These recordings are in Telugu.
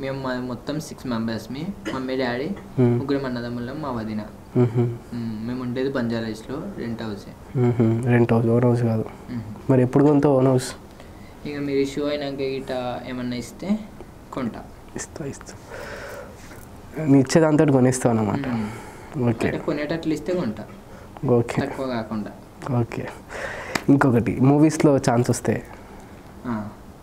మేము మా మొత్తం six members me mummy daddy Hmm. ముగ్గురు అన్నదమ్ములం మా వదిన మ్హూ. మ్మ్. మేము ఉండేది బంజారాస్లో రెంట్ హౌస్ మ్హూ. రెంట్ హౌస్ ఓన్ హౌస్ కాదు మరి ఎప్పుడు కొంత ఓన్ హౌస్ ఇక మీరు షో అయినాక గిట ఏమన్నా ఇస్తే కొంటా ఇస్తా ఇస్తా నీ ఇచ్చేదాంతో కొనిస్తావు అన్నమాట మ్మ్. ఓకే అంటే కొనేటట్లు ఇస్తే కొంటా ఓకే తక్కువ కాకుండా ఓకే ఇంకొకటి మూవీస్లో ఛాన్స్ వస్తే ఆ.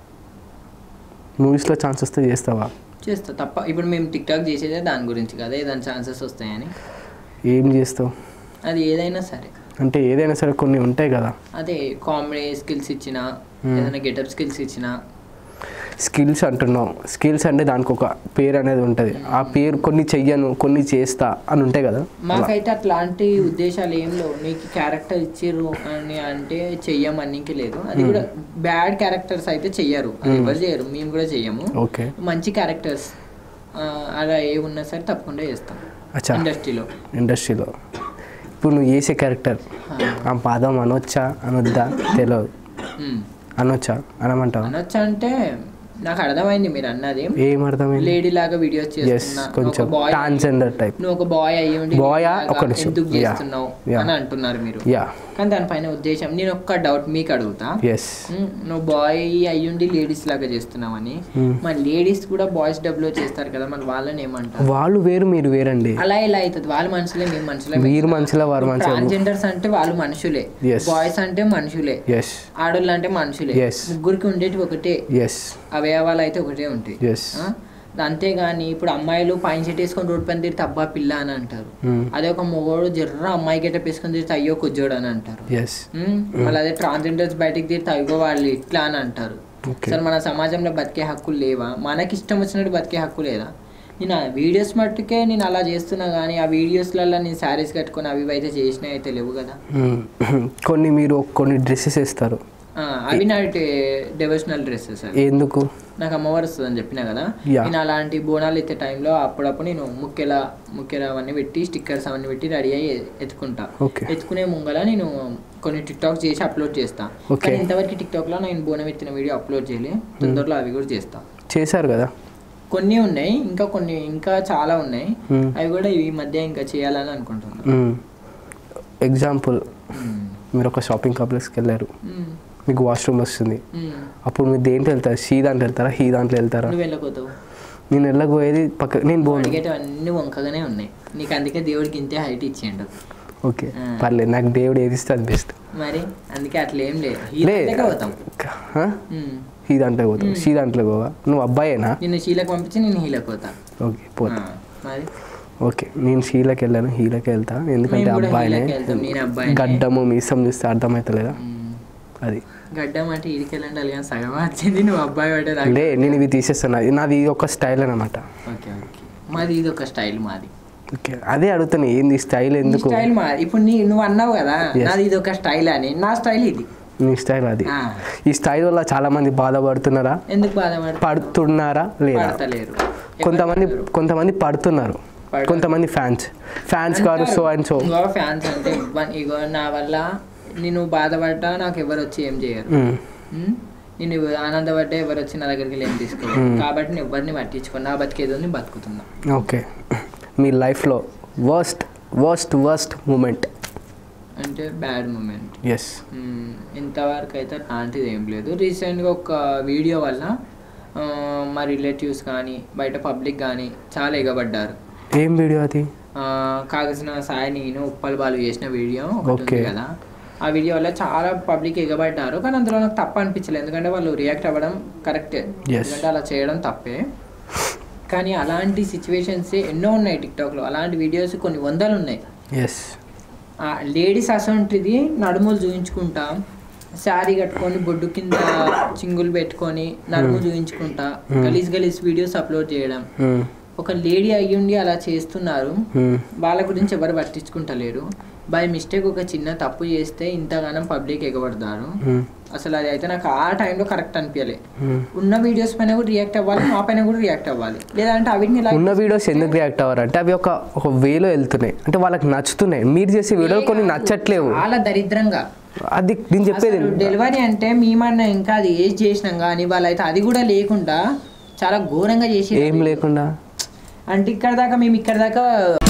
మూవీస్లో ఛాన్స్ వస్తే చేస్తావా చేస్తా తప్ప ఇప్పుడు మేము టిక్ టాక్ చేసేదే దాని గురించి కదా ఏదైనా ఛాన్సెస్ వస్తాయని ఏం చేస్తావు అది ఏదైనా సరే అంటే ఏదైనా సరే కొన్ని ఉంటాయి కదా అదే కామెడీ స్కిల్స్ ఇచ్చిన Hmm. ఏదైనా గెటప్ స్కిల్స్ ఇచ్చిన స్కిల్స్ అంటున్నావు స్కిల్స్ అంటే దానికి ఒక పేరు అనేది ఉంటుంది ఆ పేరు కొన్ని చెయ్యను కొన్ని చేస్తా అని ఉంటాయి కదా అలా. మాకైతే అట్లాంటి ఉద్దేశాలు ఏం లేవు నీకు క్యారెక్టర్ ఇచ్చిర్రు అని అంటే చెయ్యమనికి లేదు అది కూడా బ్యాడ్ క్యారెక్టర్స్ అయితే చెయ్యరు అది ఎవరు చేయరు మేము కూడా చెయ్యము ఓకే మంచి క్యారెక్టర్స్ అలా ఏ ఉన్నా సరే తప్పకుండా చేస్తాం అచ్చా ఇండస్ట్రీలో ఇండస్ట్రీలో ఇప్పుడు నువ్వు చేసే క్యారెక్టర్ ఆ పదం అనొచ్చా అనొద్దా తెలియదు అనొచ్చా అనమంటావా అనొచ్చా అంటే నాకు అర్థమైంది మీరు అన్నది ఏం అర్థమైంది లేడీ లాగా వీడియోస్ ఎస్ చేస్తున్నా నువ్వు కొంచెం ఒక boy ట్రాన్స్జెండర్ టైప్ నువ్వు ఒక బాయ్ అయ్యి ఉండి Boy ఆ? lady ఒక్క లాగా నిమిషం. ఎందుకు Yeah. చేస్తున్నావు Yeah. అని అంటున్నారు మీరు యా కానీ దానిపైన ఉద్దేశం నేను ఒక్క డౌట్ మీకు అడుగుతా ఎస్ ఉమ్, నువ్వు బాయ్ అయ్యుండి లేడీస్ లాగా చేస్తున్నావని Hmm. మరి లేడీస్ కూడా బాయ్స్ డబ్బులో చేస్తారు కదా మరి వాళ్ళని ఏమంటారు వాళ్ళు వేరు మీరు వేరండి అలా ఇలా అవుతుంది వాళ్ళ మనుషులే మేము మనుషులే మీరు మనుషుల వారు మనుషులు ట్రాన్స్జెండర్స్ అంటే వాళ్ళు మనుషులే Yes. బాయ్స్ అంటే మనుషులే ఎస్ ఆడోళ్ళు అంటే మనుషులే Yes. ముగ్గురికి ఉండేటి ఒకటే ఎస్ అవయవాలు అయితే ఒకటే ఉంటాయి ఎస్ ఆ? అంతేగాని ఇప్పుడు అమ్మాయిలు పైన చెట్టు వేసుకొని రోడ్డు పైన తిరిగితే అబ్బా పిల్ల అని అంటారు అదే ఒక మొగోడు జర్ర అమ్మాయి గెటప్ వేసుకొని తిరిగితే అయ్యో కుజ్జోడు అని అంటారు ఎస్ ఉమ్, మళ్ళీ అదే ట్రాన్స్జెండర్స్ బయటికి తిరిగితే అయ్యో వాళ్ళు ఇట్లా అని అంటారు ఓకే అసలు మన సమాజంలో బతికే హక్కులు లేవా మనకి ఇష్టం వచ్చినట్టు బతికే హక్కు లేదా నేను ఆ వీడియోస్ మట్టుకే నేను అలా చేస్తున్నా కానీ ఆ వీడియోస్లలో నేను శారీస్ కట్టుకొని అవి ఇవి అయితే చేసినవి అయితే లేవు కదా కొన్ని మీరు కొన్ని డ్రెస్సెస్ వేస్తారు ఆ, అవి నా డెవోషనల్ డ్రెస్సెస్ అవి ఎందుకు నాకు అమ్మవారు వస్తుంది అని చెప్పినా కదా Yeah. నేను అలాంటి బోనాలు ఎత్తే టైంలో అప్పుడప్పుడు నేను ముక్కెల ముక్కెల అవన్నీ పెట్టి స్టిక్కర్స్ అవన్నీ పెట్టి రెడీ అయ్యి ఎత్తుకుంటా ఓకే ఎత్తుకునే ముంగల నేను కొన్ని టిక్ టాక్ చేసి అప్లోడ్ చేస్తా Okay. కానీ ఇంతవరకు టిక్ టాక్ లో నేను బోనం ఎత్తిన వీడియో అప్లోడ్ చేయలే తొందరలో అవి కూడా చేస్తా చేశారు కదా కొన్ని ఉన్నాయి ఇంకా కొన్ని ఇంకా చాలా ఉన్నాయి Hmm. అవి కూడా ఈ మధ్య ఇంకా చేయాలని అనుకుంటున్నా ఎగ్జాంపుల్ మ్మ్. మీరు ఒక షాపింగ్ కాంప్లెక్స్కి వెళ్ళారు మ్మ్. మీకు వాష్రూమ్ వస్తుంది మ్మ్. అప్పుడు మీరు దేంట్లో వెళ్తారు షీ దాంట్లో వెళ్తారా హీ దాంట్లో వెళ్తారా నువ్వు వెళ్ళకపోతావు నేను వెళ్ళకపోయేది పక్క నేను పోను అడిగేటివి అన్ని వంకగానే ఉన్నాయి నీకు అందుకే దేవుడికి ఇంతే హైట్ ఇచ్చేయండు ఓకే ఆ. పర్లేదు నాకు దేవుడు ఏది ఇస్తే అది బెస్ట్ మరి అందుకే అట్లా ఏం లేదు లే ఈ దగ్గర పోతాం మ్మ్. హీ దాంట్లో పోతావు షీ దాంట్లో పోవా నువ్వు అబ్బాయేనా నిన్ను శీలకు పంపించి నేను హీలకు పోతా ఓకే పోతా ఆ, మరి ఓకే నేను షీలకి వెళ్ళాను హీలకి వెళ్తా ఎందుకంటే మేము కూడా అబ్బాయినే హీలకి వెళ్తాం, నేను అబ్బాయినే. గడ్డము మీసం చూస్తే అర్థమవుతలేదా మ్మ్. అది గడ్డం అంటే ఇడికి వెళ్ళండి కానీ సగం వచ్చింది నువ్వు అబ్బాయి పడ్డే దాకా లే నేను ఇవి తీసేస్తాను అది నాది ఇది ఒక స్టైల్ అనమాట ఓకే ఓకే మాది ఇది ఒక స్టైల్ మాది ఓకే అదే అడుగుతాను ఏంది స్టైల్ నీ ఎందుకు స్టైల్ మాది ఇప్పుడు నీ నువ్వు అన్నావు కదా Yes. నాది ఇది ఒక స్టైల్ అని నా స్టైల్ ఇది నీ స్టైల్ అది ఆ, ఈ స్టైల్ వల్ల చాలా మంది బాధపడుతున్నారా ఎందుకు బాధపడతా పడుతున్నారా లేదా పడతలేరు కొంతమంది కొంతమంది పడుతున్నారు పడ- కొంతమంది ఫ్యాన్స్ ఫ్యాన్స్ కాదు సో అండ్ సో ఇంకో ఫ్యాన్స్ అంటే ఇవ్వ- ఇగో నా వల్ల నేను బాధపడ్డా నాకు ఎవరు వచ్చి ఏం చేయరు ఉమ్? నేను ఇవ్వ- ఆనందపడ్డా ఎవరు వచ్చి నా దగ్గరికి వెళ్ళి ఏం తీసుకోరు Hmm. కాబట్టి నేను ఎవరిని పట్టించుకుని నా బతికేదో నేను బతుకుతున్నా ఓకే మీ లైఫ్లో వర్స్ట్ వర్స్ట్ వర్స్ట్ మూమెంట్ అంటే బ్యాడ్ మూమెంట్ ఎస్ ఇంతవరకు అయితే అలాంటిది ఏం లేదు రీసెంట్గా ఒక వీడియో వల్ల ఆ, మా రిలేటివ్స్ కానీ బయట పబ్లిక్ కానీ చాలా ఎగబడ్డారు ఏం వీడియో అది ఆ, కాగసిన సాయి నేను ఉప్పల్ బాలు చేసిన వీడియో ఒకటి ఉంది Okay. కదా ఆ వీడియో వల్ల చాలా పబ్లిక్ ఎగబడ్డారు కానీ అందులో నాకు తప్పు అనిపించలేదు ఎందుకంటే వాళ్ళు రియాక్ట్ అవ్వడం కరెక్టే Yes. ఎందుకంటే అలా చేయడం తప్పే కానీ అలాంటి సిచ్యువేషన్స్ ఎన్నో ఉన్నాయి టిక్టాక్లో అలాంటి వీడియోస్ కొన్ని వందలు ఉన్నాయి ఎస్ లేడీస్ అసొంటిది నడుములు చూయించుకుంటా శారీ కట్టుకొని బొడ్డు కింద చింగులు పెట్టుకొని నడుము చూయించుకుంటా గలీజ్ గలీజ్ వీడియోస్ అప్లోడ్ చేయడం ఒక లేడీ అయ్యుండి అలా చేస్తున్నారు వాళ్ళ గురించి ఎవరు పట్టించుకుంటలేరు బై మిస్టేక్ ఒక చిన్న తప్పు చేస్తే ఇంతగానం పబ్లిక్ ఎగబడతారు అసలు అది అయితే నాకు ఆ టైంలో కరెక్ట్ అనిపించలే ఉన్న వీడియోస్ పైన కూడా రియాక్ట్ అవ్వాలి మా పైన కూడా రియాక్ట్ అవ్వాలి లేదంటే అవిటిని ఇలా ఉన్న వీడియోస్ ఎందుకు రియాక్ట్ అవ్వరు అంటే అవి ఒక ఒక వేలో వెళ్తున్నాయి అంటే వాళ్ళకి నచ్చుతున్నాయి మీరు చేసే వీడియోలు కొన్ని నచ్చట్లేవు చాలా దరిద్రంగా అది నేను చెప్పేది డెలివరీ అంటే మేమన్నా ఇంకా అది ఏజ్ చేసినాం కానీ వాళ్ళైతే అది కూడా లేకుండా చాలా ఘోరంగా చేసి ఏం లేకుండా అంటే ఇక్కడ దాకా మేము ఇక్కడ దాకా